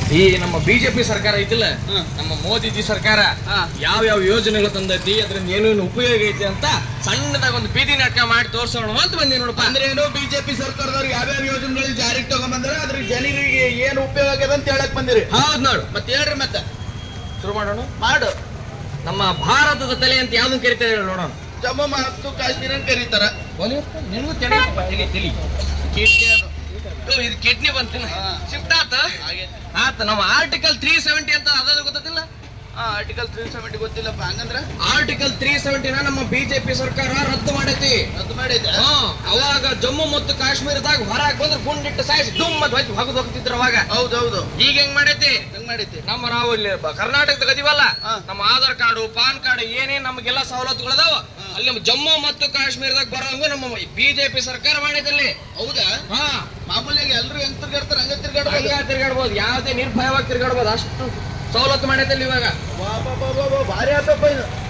ಈ ನಮ್ಮ ಬಿಜೆಪಿ ಸರ್ಕಾರ ಐತಿಲ್ಲ ಹ್ಮ್. ನಮ್ಮ ಮೋದಿಜಿ ಸರ್ಕಾರ ಹಾ. ಯಾವ ಯಾವ ಯೋಜನೆಗಳು ತಂದೈತಿ ಅದ್ರಿಂದ ಏನೇನು ಉಪಯೋಗ ಐತಿ ಅಂತ ಸಣ್ಣದಾಗ ಒಂದು ಬೀದಿ ನಾಟಕ ಮಾಡಿ ತೋರ್ಸೋಣ ಅಂತ ಬಂದಿ ನೋಡಪ್ಪ ಅಂದ್ರೆ ಏನು ಬಿಜೆಪಿ ಸರ್ಕಾರದವ್ರು ಯಾವ್ಯಾವ ಯೋಜನೆಗಳು ಜಾರಿಗೆ ತಗೊಂಬಂದ್ರೆ ಅದ್ರ ಜನರಿಗೆ ಏನು ಉಪಯೋಗ ಆಗ್ಯದ ಅಂತ ಹೇಳಕ್ ಬಂದಿರಿ ಹೌದ್ ನೋಡು ಮತ್ತೆ ಹೇಳ್ರಿ ಮತ್ತೆ ಶುರು ಮಾಡೋಣ ಮಾಡು ನಮ್ಮ ಭಾರತದ ತಲೆ ಅಂತ ಯಾವ್ದನ್ನ ಕರಿತಾರೆ ಹೇಳು ನೋಡೋಣ ಜಮ್ಮು ಮತ್ತು ಕಾಶ್ಮೀರ ಅಂತ ಕರೀತಾರ ನಿನಗೂ ತಿಳಿಯಪ್ಪ, ತಲಿ ತಲಿ ಕಿಡ್ನಿ ಅದು ಓ, ಇದು ಕಿಡ್ನಿ ಬಂತಿನ ಹಾ. ಶಿಫ್ಟ್ ಆತ ಹಾಗೆ ಆತ ನಮ್ಮ ಆರ್ಟಿಕಲ್ ತ್ರೀ ಸೆವೆಂಟಿ ಅಂತ ಅದಾದ್ರೆ ಗೊತ್ತಿಲ್ಲ ಹಾ ಆರ್ಟಿಕಲ್ ತ್ರೀ ಸೆವೆಂಟಿ ಗೊತ್ತಿಲ್ಲಪ್ಪ ಹಂಗಂದ್ರ ಆರ್ಟಿಕಲ್ ತ್ರೀ ಸೆವೆಂಟಿನ ನಮ್ಮ ಬಿಜೆಪಿ ಸರ್ಕಾರ ರದ್ದು ಮಾಡೈತಿ ರದ್ದು ಮಾಡೈತೆ ಹಾ, ಅವಾಗ ಜಮ್ಮು ಮತ್ತು ಕಾಶ್ಮೀರದಾಗ ಹೊರಗೆ ಬಂದ್ರೆ ಗುಂಡಿಟ್ಟು ಸಾಯಿಸಿ ದುಮ್ ಅಂತ ಹೊತ್ತು ಹೊಗದು ಹೋಗ್ತಿದ್ರು ಅವಾಗ ಹೌದೌದು ಈಗ ಹೆಂಗ್ ಮಾಡೈತಿ ಹೆಂಗ್ ಮಾಡೈತಿ ನಮ್ಮ ನಾವು ಇಲ್ಲಿ ಬ- ಕರ್ನಾಟಕದಾಗ ಅದೀವಲ್ಲ ಹಾ. ನಮ್ಮ ಆಧಾರ್ ಕಾರ್ಡು ಪಾನ್ ಕಾರ್ಡ್ ಏನೇನ್ ನಮಗೆಲ್ಲ ಸವಲತ್ತುಗಳದಾವ ಅಲ್ಲಿ ನಮ್ಮ ಜಮ್ಮು ಮತ್ತು ಕಾಶ್ಮೀರದಾಗ ಬರೋಂಗ ನಮ್ಮ ಬಿಜೆಪಿ ಸರ್ಕಾರ ಮಾಡೈತಲ್ಲಿ ಹೌದಾ ಹಾ ಮಾಮೂಲಿಯಾಗಿ ಎಲ್ರು ಹೆಂಗ್ ತಿರ್ಗಾಡ್ತಾರ ಹಂಗ ಹಂಗ ತಿರ್ಗಾಡ್ಬೋದು ತಿರ್ಗಾಡ್ಬೋದು ಯಾವ್ದೇ ನಿರ್ಭಯವಾಗಿ ತಿರ್ಗಾಡ್ಬೋದು ಅಷ್ಟು ಸವಲತ್ತು ಮಾಡೈತಲ್ಲಿ ಇವಾಗ ವಾ, ವಾ, ವಾ, ವಾ, ವಾ, ಭಾರಿ ಆತಪ್ಪ ಇದು